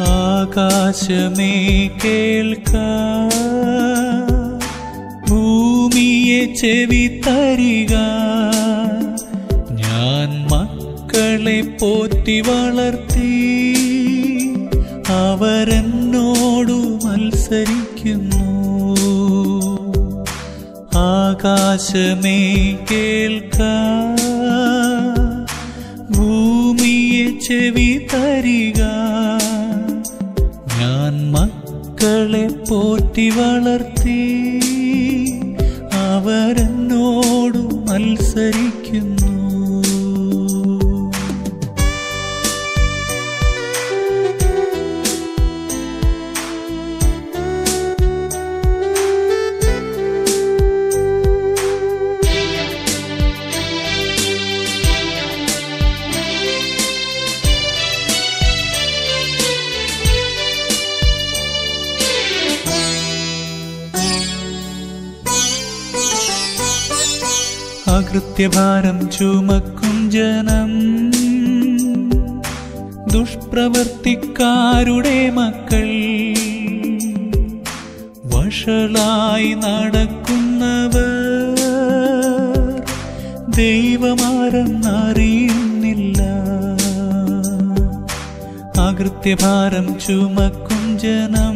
ആകാശമേ കേൾക്ക ഭൂമിയെ ചെവി തരിക ഞാൻ മക്കളെ പോറ്റി വളർത്തി അവരെന്നോടു മത്സരിക്കുന്നു ആകാശമേ കേൾക്ക ഭൂമിയെ ചെവി തരിക ഞാൻ മക്കളെ പോറ്റി വളർത്തി അവരെന്നോടു മത്സരിക്കുന്നു അകൃത്യഭാരം ചുമക്കും ജനം ദുഷ്പ്രവർത്തിക്കാരുടെ മക്കൾ വഷളായി നടക്കുന്നവർ ദൈവമാരെന്നറിയുന്നില്ല അകൃത്യഭാരം ചുമക്കും ജനം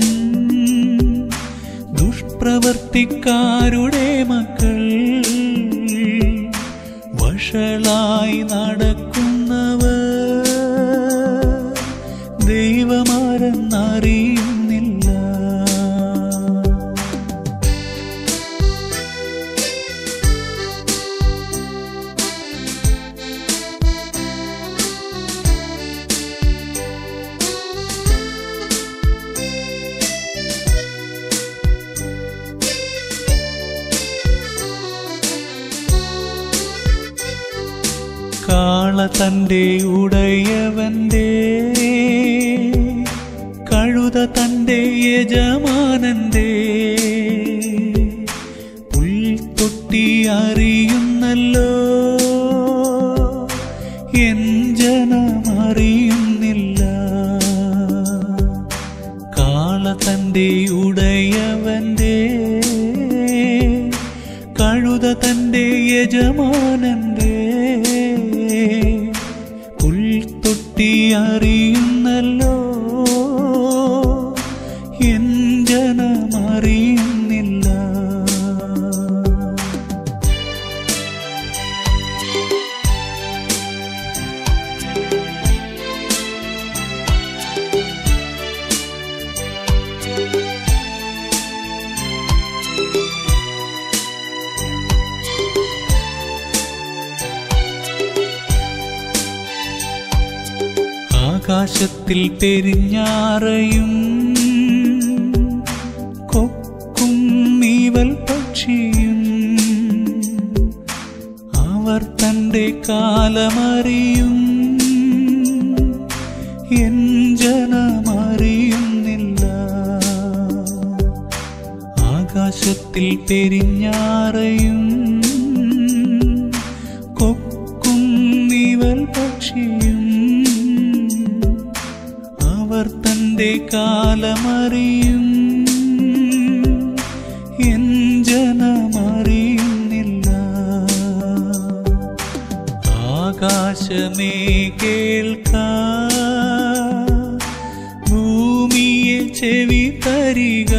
ദുഷ്പ്രവർത്തിക്കാരുടെ മക്കൾ വഷളായി നടക്കുന്നവർ ദൈവമാരെന്നറിയുന്നില്ല കാള തന്റെ ഉടയവന്റെ കഴുത തന്റെ യജമാനന്റെ പുൽത്തൊട്ടി അറിയുന്നല്ലോ എൻ ജനം അറിയുന്നില്ല കാള തന്റെ ഉടയവന്റെ കഴുത തന്റെ യജമാനന്റെ പുൽത്തൊട്ടി അറിയുന്നല്ലോ എൻ ജനം അറിയുന്നില്ല ആകാശത്തിൽ പെരിഞ്ഞാറയും കൊക്കും നീവൽ പക്ഷിയും അവർ തന്റെ കാലമറിയും എൻ ജനമറിയുന്നില്ല ആകാശത്തിൽ പെരിഞ്ഞാറയും കൊക്കും നീവൽ പക്ഷിയും അവർ തന്റെ കാലമറിയും എൻ ജനമറിയുന്നില്ല ആകാശമേ കേൾക്ക ഭൂമിയെ ചെവി തരിക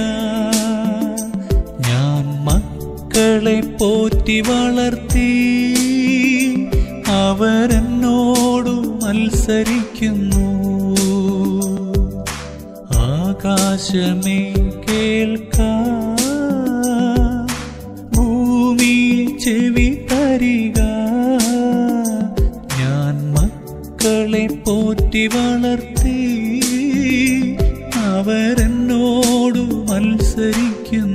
ഞാൻ മക്കളെ പോറ്റി വളർത്തി അവരെന്നോടു മത്സരിക്കുന്നു ആകാശമേ കേൾക്ക ഭൂമിയിൽ ചെവി തരിക ഞാൻ മക്കളെ പോറ്റി വളർത്തി അവരെന്നോടു മത്സരിക്കുന്നു